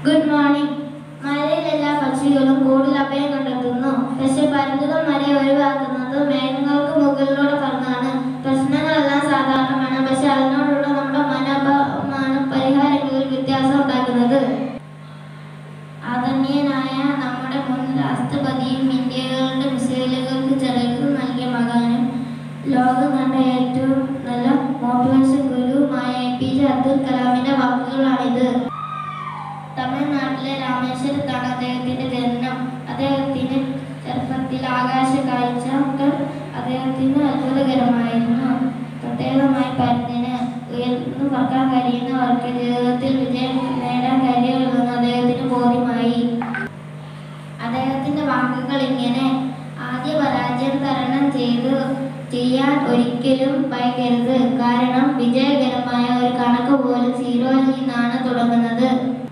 good morning മലയിൽ എല്ലാ പക്ഷികളും കൂടുതൽ അഭയം കണ്ടെത്തുന്നു പക്ഷെ പരന്തതും മലയെ ഒഴിവാക്കുന്നത് മേഘങ്ങൾക്ക് മുകളിലൂടെ പറഞ്ഞാണ് പ്രശ്നങ്ങളെല്ലാം സാധാരണമാണ് പക്ഷെ അതിനോടുള്ള നമ്മുടെ മനോഭാവമാണ് പരിഹാരങ്ങളിൽ വ്യത്യാസം ഉണ്ടാക്കുന്നത് ആദരണീയനായ നമ്മുടെ മുൻ രാഷ്ട്രപതിയും ഇന്ത്യകളുടെ മിസൈലുകൾക്ക് ചിറക് നൽകിയ മകാനും ലോകം കണ്ട ഏറ്റവും നല്ല മോട്ടിവേഷൻ ഗുരുവുമായ എ പി ജെ അബ്ദുൽ കലാമിന്റെ വാക്കുകളാണിത് തമിഴ്നാട്ടിലെ രാമേശ്വരത്താണ് അദ്ദേഹത്തിന്റെ ജനനം അദ്ദേഹത്തിന് ചെറുപ്പത്തിൽ ആകാശ കാഴ്ചകൾ അദ്ദേഹത്തിന് അത്ഭുതകരമായിരുന്നു പ്രത്യേകമായി പരന്നിന് ഉയർന്നു പറക്കാൻ കഴിയുന്നവർക്ക് ജീവിതത്തിൽ വിജയം നേടാൻ കഴിയുമെന്ന് അദ്ദേഹത്തിന് ബോധ്യമായി അദ്ദേഹത്തിന്റെ വാക്കുകൾ ഇങ്ങനെ ആദ്യ പരാജയം തരണം ചെയ്ത് ചെയ്യാൻ ഒരിക്കലും ഭയക്കരുത് കാരണം വിജയകരമായ ഒരു കണക്ക് പോലും സീറോയിൽ നിന്നാണ് തുടങ്ങുന്നത്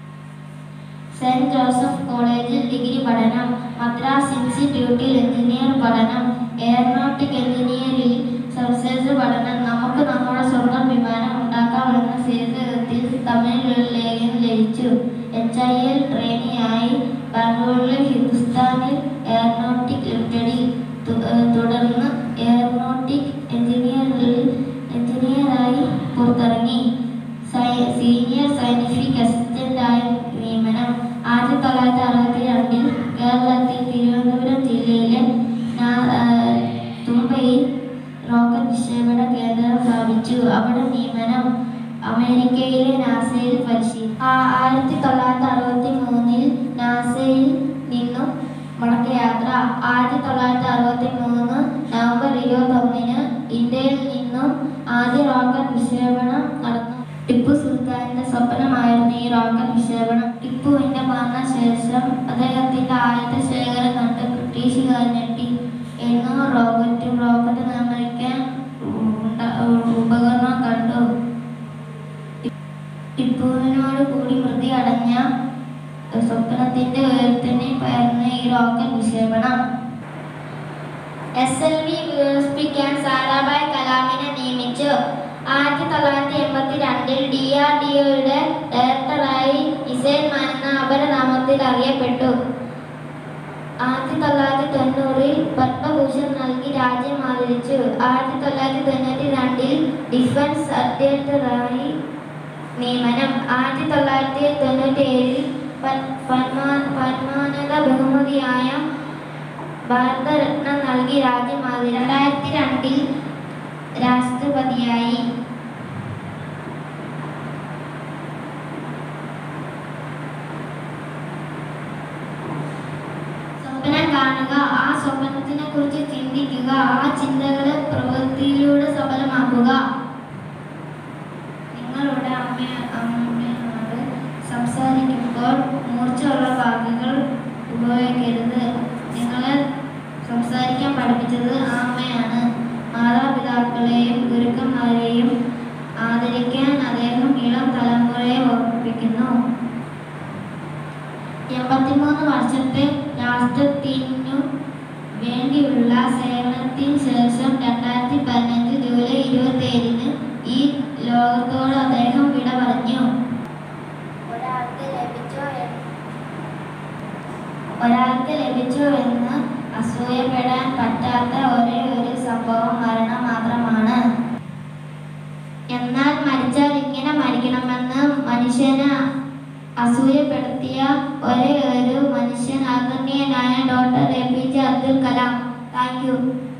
സെന്റ് ജോസഫ് കോളേജിൽ ഡിഗ്രി പഠനം മദ്രാസ് ഇൻസ്റ്റിറ്റ്യൂട്ടിൽ എഞ്ചിനീയർ പഠനം എയറോനോട്ടിക് എഞ്ചിനീയറിൽ സവിശേഷ പഠനം നമുക്ക് നമ്മുടെ സ്വന്തം വിമാനം ഉണ്ടാക്കാമെന്ന ശീർഷകത്തിൽ തമിഴിൽ ഒരു ലേഖനം ലഭിച്ചു എച്ച് ഐ എൽ ട്രെയിനിയായി ബാംഗ്ലൂരിലെ ഹിന്ദുസ്ഥാനിൽ എയറോനോട്ടിക് ലിമിറ്റഡിൽ തു- ഏഹ് തുടർന്ന് എയറോനോട്ടിക് എഞ്ചിനീയറിൽ എഞ്ചിനീയറായി പുറത്തിറങ്ങി സയ- സീനിയർ സയന്റിഫിക് അസിസ്റ്റന്റായി നിയമനം ആയിരത്തി തൊള്ളായിരത്തി അറുപത്തി രണ്ടിൽ കേരളത്തിൽ തിരുവനന്തപുരം ജില്ലയിലെ നാ- ആ, തുമ്പയിൽ റോക്കറ്റ് വിക്ഷേപണ കേന്ദ്രം സ്ഥാപിച്ചു അവിടെ നിയമനം അമേരിക്കയിലെ നാസയിൽ പരിശീലനം ആയിരത്തി തൊള്ളായിരത്തി അറുപത്തി മൂന്നിൽ നാസയിൽ നിന്നും മടക്കയാത്ര ആയിരത്തി തൊള്ളായിരത്തി അറുപത്തി മൂന്ന് നവംബർ ഇരുപത്തി ഒന്നിന് ഇന്ത്യയിൽ നിന്നും ആദ്യ റോക്കറ്റ് വിക്ഷേപണം നടന്നു ടിപ്പു സുൽത്താന്റെ സ്വപ്നമായിരുന്നു ഈ റോക്കറ്റ് വിക്ഷേപണം ടിപ്പുവിന്റെ മരണശേഷം അദ്ദേഹത്തിന്റെ ആയുധ ശേഖരം കണ്ട് ബ്രിട്ടീഷുകാർ ഞെട്ടി എണ്ണൂറ് റോക്കറ്റും റോക്കറ്റ് നിർമ്മിക്കാൻ ഉണ്ട- ഉപകരണം കണ്ടു ടിപ്പുവിനോട് കൂടി മൃതി അടഞ്ഞ സ്വപ്നത്തിന്റെ ഉയരത്തിന് പകർന്ന ഈ റോക്കറ്റ് വിക്ഷേപണം എസ് എൽ വി വികസിപ്പിക്കാൻ സാരാഭായ് കലാമിനെ നിയമിച്ചു ആയിരത്തി തൊള്ളായിരത്തി എൺപത്തി രണ്ടിൽ ഡി ആർ ഡി ഒയുടെ ഡയറക്ടറായി ഇസൈൻ മാൻ എന്ന അപരനാമത്തിൽ അറിയപ്പെട്ടു ആയിരത്തി തൊള്ളായിരത്തി തൊണ്ണൂറിൽ പത്മഭൂഷൺ നൽകി രാജ്യം ആദരിച്ചു ആയിരത്തി തൊള്ളായിരത്തി തൊണ്ണൂറ്റി രണ്ടിൽ ഡിഫൻസ് അധ്യക്ഷരായി നിയമനം ആയിരത്തി തൊള്ളായിരത്തി തൊണ്ണൂറ്റി ഏഴിൽ പരമോന്നത ബഹുമതിയായ ഭാരതരത്ന നൽകി രാജ്യം ആദരിച്ചു രണ്ടായിരത്തി രണ്ടിൽ രാഷ്ട്രപതിയായി സ്വപ്നം കാണുക ആ സ്വപ്നത്തിനെ കുറിച്ച് ചിന്തിക്കുക ആ ചിന്തകളെ പ്രവൃത്തിയിലൂടെ സഫലമാക്കുക നിങ്ങളുടെ അമ്മ അമ്മയോട് സംസാരിക്കുമ്പോൾ മൂർച്ചയുള്ള വാക്കുകൾ ഉപയോഗിക്കരുത് നിങ്ങളെ സംസാരിക്കാൻ പഠിപ്പിച്ചത് ആ അമ്മയാണ് മാതാപിതാക്കളെയും ഗുരുക്കന്മാരെയും ആദരിക്കാൻ അദ്ദേഹം ഇളം തലമുറയെ ഓർമ്മിപ്പിക്കുന്നു എൺപത്തിമൂന്ന് വർഷത്തെ രാഷ്ട്രത്തിനു വേണ്ടിയുള്ള സേവനത്തിന് ശേഷം രണ്ടായിരത്തി പതിനഞ്ച് ജൂലൈ ഇരുപത്തി ഏഴിന് ഈ ലോകത്തോട് അദ്ദേഹം വിട പറഞ്ഞു ഒരാൾക്ക് ലഭിച്ചോ എന്ന് ഒരാൾക്ക് ലഭിച്ചു എന്ന് അസൂയപ്പെടാൻ പറ്റാത്ത ഒരേ ഒരു സംഭവം മരണം മാത്രമാണ് എന്നാൽ മരിച്ചാൽ ഇങ്ങനെ മരിക്കണമെന്ന് മനുഷ്യന് അസൂയപ്പെടുത്തിയ ഒരേ ഒരു മനുഷ്യൻ ആദരണീയനായ doctor A P J Abdul Kalam thank U